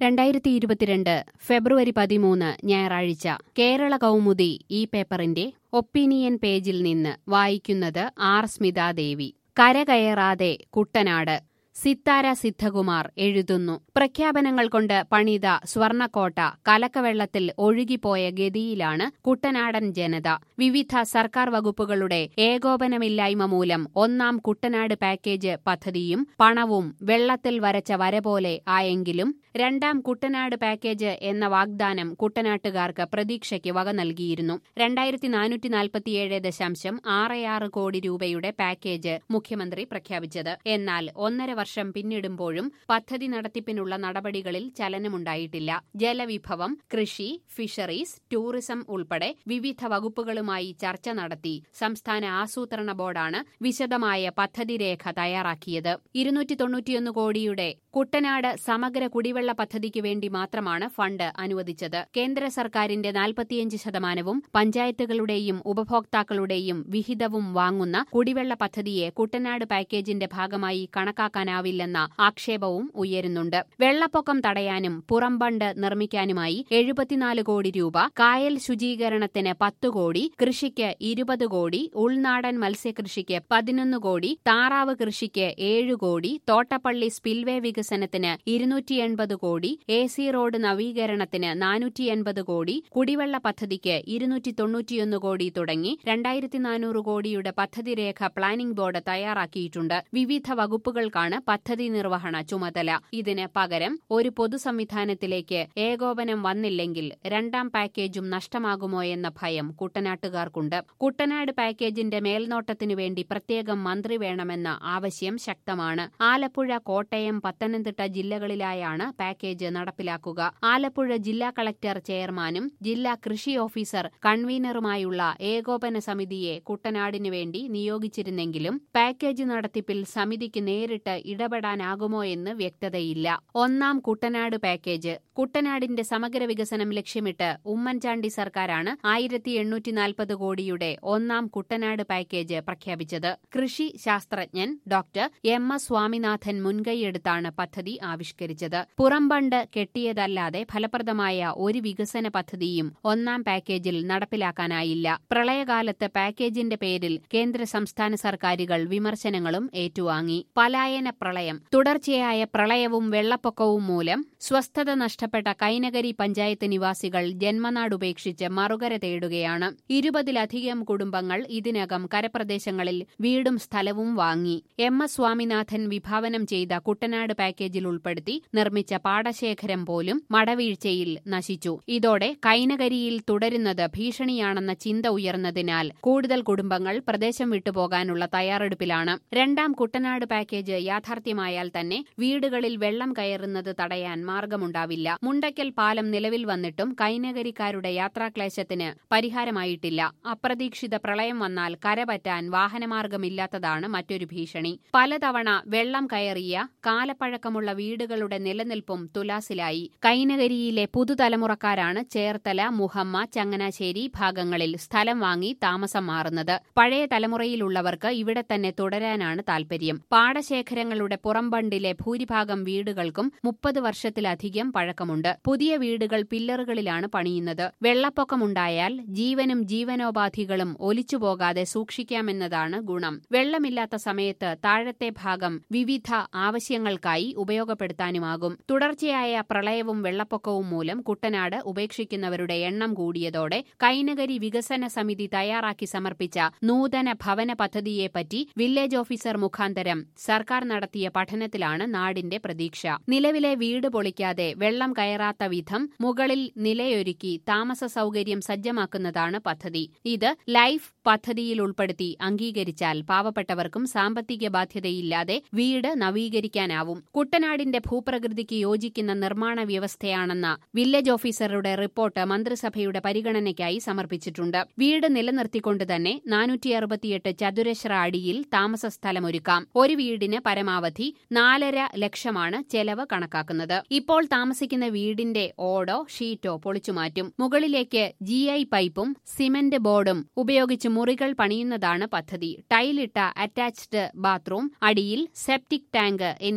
രണ്ടായിരത്തി ഇരുപത്തിരണ്ട് ഫെബ്രുവരി പതിമൂന്ന് ഞായറാഴ്ച കേരള കൗമുദി ഈ പേപ്പറിന്റെ ഒപ്പീനിയൻ പേജിൽ നിന്ന് വായിക്കുന്നത് ആർ സ്മിതാദേവി കരകയറാതെ കുട്ടനാട് സിത്താര സിദ്ധകുമാർ എഴുതുന്നു പ്രഖ്യാപനങ്ങൾ കൊണ്ട് പണിത സ്വർണക്കോട്ട കലക്കവെള്ളത്തിൽ ഒഴുകിപ്പോയ ഗതിയിലാണ് കുട്ടനാടൻ ജനത വിവിധ സർക്കാർ വകുപ്പുകളുടെ ഏകോപനമില്ലായ്മ മൂലം ഒന്നാം കുട്ടനാട് പാക്കേജ് പദ്ധതിയും പണവും വെള്ളത്തിൽ വരച്ച വര പോലെ ആയെങ്കിലും രണ്ടാം കുട്ടനാട് പാക്കേജ് എന്ന വാഗ്ദാനം കുട്ടനാട്ടുകാർക്ക് പ്രതീക്ഷയ്ക്ക് വക നൽകിയിരുന്നു രണ്ടായിരത്തി നാനൂറ്റി നാൽപ്പത്തിയേഴ് ദശാംശം ആറ് ആറ് കോടി രൂപയുടെ പാക്കേജ് മുഖ്യമന്ത്രി പ്രഖ്യാപിച്ചത് എന്നാൽ ഒന്നര വർഷം പിന്നിടുമ്പോഴും പദ്ധതി നടത്തിപ്പിനുള്ള നടപടികളിൽ ചലനമുണ്ടായിട്ടില്ല ജലവിഭവം കൃഷി ഫിഷറീസ് ടൂറിസം ഉൾപ്പെടെ വിവിധ വകുപ്പുകളുമായി ചർച്ച നടത്തി സംസ്ഥാന ആസൂത്രണ ബോർഡാണ് വിശദമായ പദ്ധതി രേഖ തയ്യാറാക്കിയത് ഇരുന്നൂറ്റി തൊണ്ണൂറ്റിയൊന്ന് കോടിയുടെ കുട്ടനാട് സമഗ്ര കുടിവെള്ള പദ്ധതിക്ക് വേണ്ടി മാത്രമാണ് ഫണ്ട് അനുവദിച്ചത് കേന്ദ്ര സർക്കാരിന്റെ നാൽപ്പത്തിയഞ്ച് ശതമാനവും പഞ്ചായത്തുകളുടെയും ഉപഭോക്താക്കളുടെയും വിഹിതവും വാങ്ങുന്ന കുടിവെള്ള പദ്ധതിയെ കുട്ടനാട് പാക്കേജിന്റെ ഭാഗമായി കണക്കാക്കാനാവില്ലെന്ന ആക്ഷേപവും ഉയരുന്നുണ്ട് വെള്ളപ്പൊക്കം തടയാനും പുറംബണ്ട് നിർമ്മിക്കാനുമായി എഴുപത്തിനാല് കോടി രൂപ കായൽ ശുചീകരണത്തിന് പത്ത് കോടി കൃഷിക്ക് ഇരുപത് കോടി ഉൾനാടൻ മത്സ്യകൃഷിക്ക് പതിനൊന്ന് കോടി താറാവ് കൃഷിക്ക് ഏഴ് കോടി തോട്ടപ്പള്ളി സ്പിൽവേ വികസനത്തിന് ഇരുന്നൂറ്റി എൺപത് കോടി എ സി റോഡ് നവീകരണത്തിന് നാനൂറ്റി എൺപത് കോടി കുടിവെള്ള പദ്ധതിക്ക് ഇരുന്നൂറ്റി തൊണ്ണൂറ്റിയൊന്ന് കോടി തുടങ്ങി രണ്ടായിരത്തി നാനൂറ് കോടിയുടെ പദ്ധതി രേഖ പ്ലാനിംഗ് ബോർഡ് തയ്യാറാക്കിയിട്ടുണ്ട് വിവിധ വകുപ്പുകൾക്കാണ് പദ്ധതി നിർവഹണ ചുമതല ഇതിന് പകരം ഒരു പൊതുസംവിധാനത്തിലേക്ക് ഏകോപനം വന്നില്ലെങ്കിൽ രണ്ടാം പാക്കേജും നഷ്ടമാകുമോ എന്ന ഭയം കുട്ടനാട്ടുകാർക്കുണ്ട് കുട്ടനാട് പാക്കേജിന്റെ മേൽനോട്ടത്തിനു വേണ്ടി പ്രത്യേകം മന്ത്രി വേണമെന്ന ആവശ്യം ശക്തമാണ് ആലപ്പുഴ കോട്ടയം പത്തനംതിട്ട ജില്ലകളിലായാണ് പാക്കേജ് നടപ്പിലാക്കുക ആലപ്പുഴ ജില്ലാ കളക്ടർ ചെയർമാനും ജില്ലാ കൃഷി ഓഫീസർ കൺവീനറുമായുള്ള ഏകോപന സമിതിയെ കുട്ടനാടിനു വേണ്ടി നിയോഗിച്ചിരുന്നെങ്കിലും പാക്കേജ് നടത്തിപ്പിൽ സമിതിക്ക് നേരിട്ട് ഇടപെടാനാകുമോ എന്ന് വ്യക്തതയില്ല ഒന്നാം കുട്ടനാട് പാക്കേജ് കുട്ടനാടിന്റെ സമഗ്ര വികസനം ലക്ഷ്യമിട്ട് ഉമ്മൻചാണ്ടി സർക്കാരാണ് ആയിരത്തി എണ്ണൂറ്റി നാൽപ്പത് കോടിയുടെ ഒന്നാം കുട്ടനാട് പാക്കേജ് പ്രഖ്യാപിച്ചത് കൃഷി ശാസ്ത്രജ്ഞൻ ഡോക്ടർ എം എസ് സ്വാമിനാഥൻ മുൻകൈയെടുത്താണ് പദ്ധതി ആവിഷ്കരിച്ചത് പുറംബണ്ട് കെട്ടിയതല്ലാതെ ഫലപ്രദമായ ഒരു വികസന പദ്ധതിയും ഒന്നാം പാക്കേജിൽ നടപ്പിലാക്കാനായില്ല പ്രളയകാലത്ത് പാക്കേജിന്റെ പേരിൽ കേന്ദ്ര സംസ്ഥാന സർക്കാരുകൾ വിമർശനങ്ങളും ഏറ്റുവാങ്ങി പലായന പ്രളയം തുടർച്ചയായ പ്രളയവും വെള്ളപ്പൊക്കവും മൂലം സ്വസ്ഥത നഷ്ടപ്പെട്ട കൈനകരി പഞ്ചായത്ത് നിവാസികൾ ജന്മനാടുപേക്ഷിച്ച് മറുകര തേടുകയാണ് ഇരുപതിലധികം കുടുംബങ്ങൾ ഇതിനകം കരപ്രദേശങ്ങളിൽ വീടും സ്ഥലവും വാങ്ങി എം എസ് സ്വാമിനാഥൻ വിഭാവനം ചെയ്ത കുട്ടനാട് പാക്കേജിൽ ഉൾപ്പെടുത്തി നിർമ്മിച്ച പാടശേഖരം പോലും മടവീഴ്ചയിൽ നശിച്ചു ഇതോടെ കൈനകരിയിൽ തുടരുന്നത് ഭീഷണിയാണെന്ന ചിന്ത ഉയർന്നതിനാൽ കൂടുതൽ കുടുംബങ്ങൾ പ്രദേശം വിട്ടുപോകാനുള്ള തയ്യാറെടുപ്പിലാണ് രണ്ടാം കുട്ടനാട് പാക്കേജ് യാഥാർത്ഥ്യമായാൽ തന്നെ വീടുകളിൽ വെള്ളം കയറുന്നത് തടയാൻ മാർഗമുണ്ടാവില്ല മുണ്ടയ്ക്കൽ പാലം നിലവിൽ വന്നിട്ടും കൈനകരിക്കാരുടെ യാത്രാക്ലേശത്തിന് പരിഹാരമായിട്ടില്ല അപ്രതീക്ഷിത പ്രളയം വന്നാൽ കരപറ്റാൻ വാഹനമാർഗമില്ലാത്തതാണ് മറ്റൊരു ഭീഷണി പലതവണ വെള്ളം കയറിയ കാലപ്പഴക്കമുള്ള വീടുകളുടെ നിലനിൽപ്പും തുലാസിലായി കൈനകരിയിലെ പുതുതലമുറക്കാരാണ് ചേർത്തല മുഹമ്മ ചങ്ങനാശ്ശേരി ഭാഗങ്ങളിൽ സ്ഥലം വാങ്ങി താമസം മാറുന്നത് പഴയ തലമുറയിലുള്ളവർക്ക് ഇവിടെ തന്നെ തുടരാനാണ് താൽപര്യം പാടശേഖരങ്ങളുടെ പുറംബണ്ടിലെ ഭൂരിഭാഗം വീടുകൾക്കും മുപ്പത് വർഷത്തിലധികം പഴക്കമുണ്ട് പുതിയ വീടുകൾ പില്ലറുകളിലാണ് പണിയുന്നത് വെള്ളപ്പൊക്കമുണ്ടായാൽ ജീവനും ജീവനോപാധികളും ഒലിച്ചുപോകാതെ സൂക്ഷിക്കാമെന്നതാണ് ഗുണം വെള്ളമില്ലാത്ത സമയത്ത് താഴത്തെ ഭാഗം വിവിധ ആവശ്യങ്ങൾക്കായി ഉപയോഗപ്പെടുത്താനുമാകും തുടർച്ചയായ പ്രളയവും വെള്ളപ്പൊക്കവും മൂലം കുട്ടനാട് ഉപേക്ഷിക്കുന്നവരുടെ എണ്ണം കൂടിയതോടെ കൈനകരി വികസന സമിതി തയ്യാറാക്കി സമർപ്പിച്ച നൂതന ഭവന പദ്ധതിയെപ്പറ്റി വില്ലേജ് ഓഫീസർ മുഖാന്തരം സർക്കാർ നടത്തിയ പഠനത്തിലാണ് നാടിന്റെ പ്രതീക്ഷ നിലവിലെ വീട് പൊളിക്കാതെ വെള്ളം കയറാത്ത വിധം മുകളിൽ നിലയൊരുക്കി താമസ സൗകര്യം സജ്ജമാക്കുന്നതാണ് പദ്ധതി ഇത് ലൈഫ് പദ്ധതിയിൽ ഉൾപ്പെടുത്തി അംഗീകരിച്ചാൽ പാവപ്പെട്ടവർക്കും സാമ്പത്തിക ബാധ്യതയില്ലാതെ വീട് നവീകരിക്കാനാവും കുട്ടനാടിന്റെ ഭൂപ്രകൃതിക്ക് യോജിക്കുന്ന നിർമ്മാണ വ്യവസ്ഥയാണെന്ന വില്ലേജ് ഓഫീസറുടെ റിപ്പോർട്ട് മന്ത്രിസഭയുടെ പരിഗണനയ്ക്കായി സമർപ്പിച്ചിട്ടുണ്ട് വീട് നിലനിർത്തിക്കൊണ്ട് തന്നെ നാനൂറ്റി അറുപത്തിയെട്ട് ചതുരശ്ര അടിയിൽ താമസ സ്ഥലമൊരുക്കാം ഒരു വീടിന് പരമാവധി നാലര ലക്ഷമാണ് ചെലവ് കണക്കാക്കുന്നത് ഇപ്പോൾ താമസിക്കുന്ന വീടിന്റെ ഓടോ ഷീറ്റോ പൊളിച്ചുമാറ്റും മുകളിലേക്ക് ജി ഐ പൈപ്പും സിമന്റ് ബോർഡും ഉപയോഗിച്ച് മുറികൾ പണിയുന്നതാണ് പദ്ധതി ടൈലിട്ട അറ്റാച്ച്ഡ് ബാത്റൂം അടിയിൽ സെപ്റ്റിക് ടാങ്ക് എന്നിവ ഉണ്ടാകും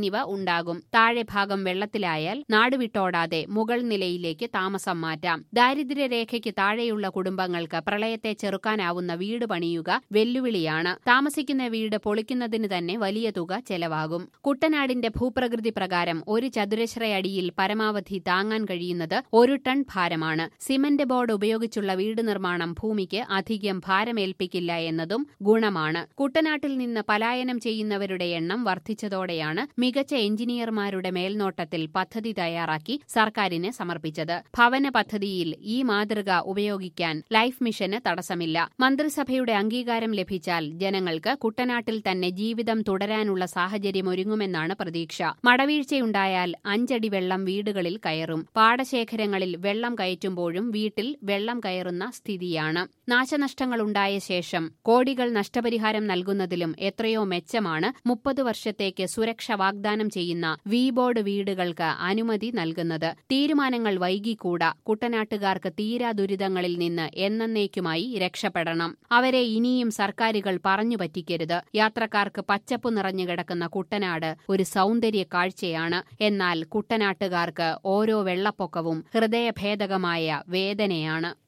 ഉണ്ടാകും താഴെ ഭാഗം വെള്ളത്തിലായാൽ നാടുവിട്ടോടാതെ മുകൾ നിലയിലേക്ക് താമസം മാറ്റാം ദാരിദ്ര്യരേഖയ്ക്ക് താഴെയുള്ള കുടുംബങ്ങൾക്ക് പ്രളയത്തെ ചെറുക്കാനാവുന്ന വീട് പണിയുക വെല്ലുവിളിയാണ് താമസിക്കുന്ന വീട് പൊളിക്കുന്നതിന് തന്നെ വലിയ തുക ചെലവാകും കുട്ടനാടിന്റെ ഭൂപ്രകൃതി പ്രകാരം ഒരു ചതുരശ്രയടിയിൽ പരമാവധി താങ്ങാൻ കഴിയുന്നത് ഒരു ടൺ ഭാരമാണ് സിമന്റ് ബോർഡ് ഉപയോഗിച്ചുള്ള വീട് നിർമ്മാണം ഭൂമിക്ക് അധികം ഭാരമേൽപ്പിക്കില്ല എന്നതും ഗുണമാണ് കുട്ടനാട്ടിൽ നിന്ന് പലായനം ചെയ്യുന്നവരുടെ എണ്ണം വർദ്ധിച്ചതോടെയാണ് മികച്ച എഞ്ചിനീയർമാരുടെ മേൽനോട്ടത്തിൽ പദ്ധതി തയ്യാറാക്കി സർക്കാരിന് സമർപ്പിച്ചത് ഭവന പദ്ധതിയിൽ ഈ മാതൃക ഉപയോഗിക്കാൻ ലൈഫ് മിഷന് തടസ്സമില്ല മന്ത്രിസഭയുടെ അംഗീകാരം ലഭിച്ചാൽ ജനങ്ങൾക്ക് കുട്ടനാട്ടിൽ തന്നെ ജീവിതം തുടരാനുള്ള സാഹചര്യം ഒരുങ്ങുമെന്നാണ് പ്രതീക്ഷ മടവീഴ്ചയുണ്ടായാൽ അഞ്ചടി വെള്ളം വീടുകളിൽ കയറും പാടശേഖരങ്ങളിൽ വെള്ളം കയറ്റുമ്പോഴും വീട്ടിൽ വെള്ളം കയറുന്ന സ്ഥിതിയാണ് നാശനഷ്ടങ്ങളുണ്ടായ ശേഷം കോടികൾ നഷ്ടപരിഹാരം നൽകുന്നതിലും എത്രയോ മെച്ചമാണ് മുപ്പത് വർഷത്തേക്ക് സുരക്ഷ വാഗ്ദാനം ചെയ്യുന്ന വി ബോർഡ് വീടുകൾക്ക് അനുമതി നൽകുന്നത് തീരുമാനങ്ങൾ വൈകിക്കൂടാ കുട്ടനാട്ടുകാർക്ക് തീരാ ദുരിതങ്ങളിൽ നിന്ന് എന്നേക്കുമായി രക്ഷപ്പെടണം അവരെ ഇനിയും സർക്കാരുകൾ പറഞ്ഞു പറ്റിക്കരുത് യാത്രക്കാർക്ക് പച്ചപ്പ് നിറഞ്ഞു കിടക്കുന്ന കുട്ടനാട് ഒരു സൗന്ദര്യ കാഴ്ചയാണ് എന്നാൽ കുട്ടനാട്ടുകാർക്ക് ഓരോ വെള്ളപ്പൊക്കവും ഹൃദയഭേദകമായ വേദനയാണ്